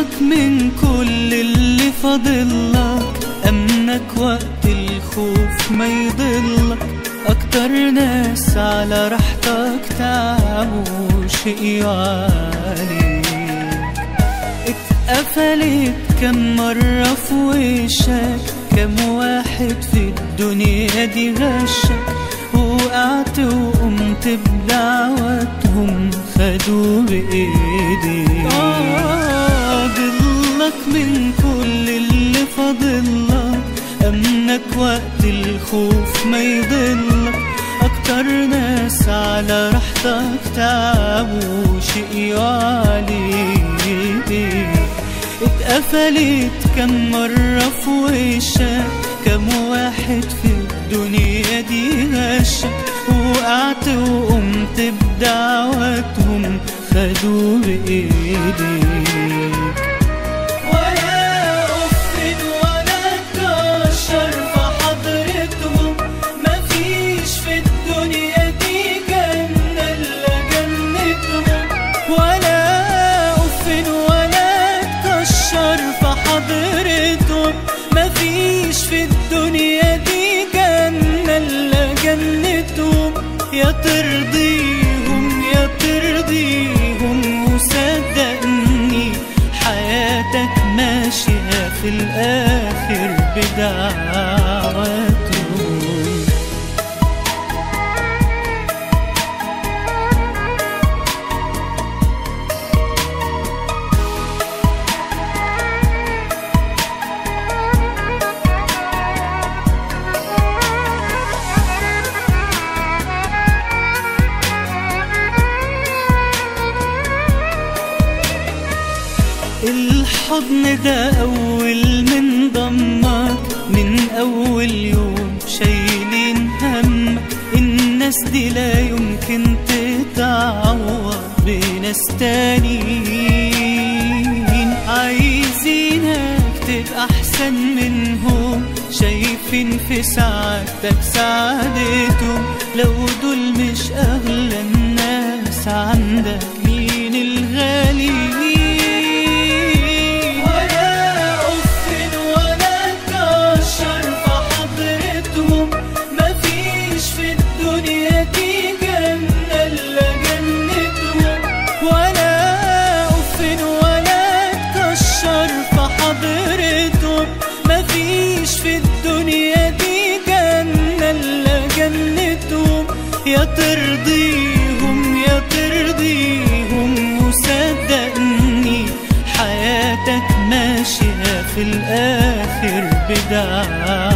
ضلك من كل اللي فاضلك أمنك وقت الخوف ما يضلك أكتر ناس على راحتك تعبوا شقيوا عليك اتقفلت كم مرة في وشك كم واحد في الدنيا دي غشك وقعت وقمت بدعوتهم خدوا بإيديك آه ضلك من كل اللي فاضلك أمنك وقت الخوف ما يضلك أكتر ناس على راحتك تعبوا شقيوا عليك اتقفلت كم مرة في وشك كم واحد في الدنيا دي غشك وقعت وقمت بدعوتهم خدوا بإيديك ولا أف ولا كشر في حضرتهم مفيش في الدنيا دي جنة إلا جنتهم ولا أف ولا تكشر في حضرتهم مفيش في الدنيا دي جنة إلا جنتهم يا ترضيهم يا ترضيهم وصدقني حياتك ماشية في الآخر بدعواتهم الحضن ده أول من ضمك من أول يوم شايلين همك الناس دي لا يمكن تتعوض بناس تانيين عايزينك تبقى أحسن منهم شايفين في سعادتك سعادتهم لو دول مش أغلى الناس عندك مين الغاليين ولا أف ولا كشر في حضرتهم مفيش في الدنيا دي جنة إلا جنتهم ولا أف ولا تكشر في حضرتهم مفيش في الدنيا دي جنة إلا جنتهم يا ترضيهم يا ترضيهم وصدقني حياتك ماشية في الآخر بدعوة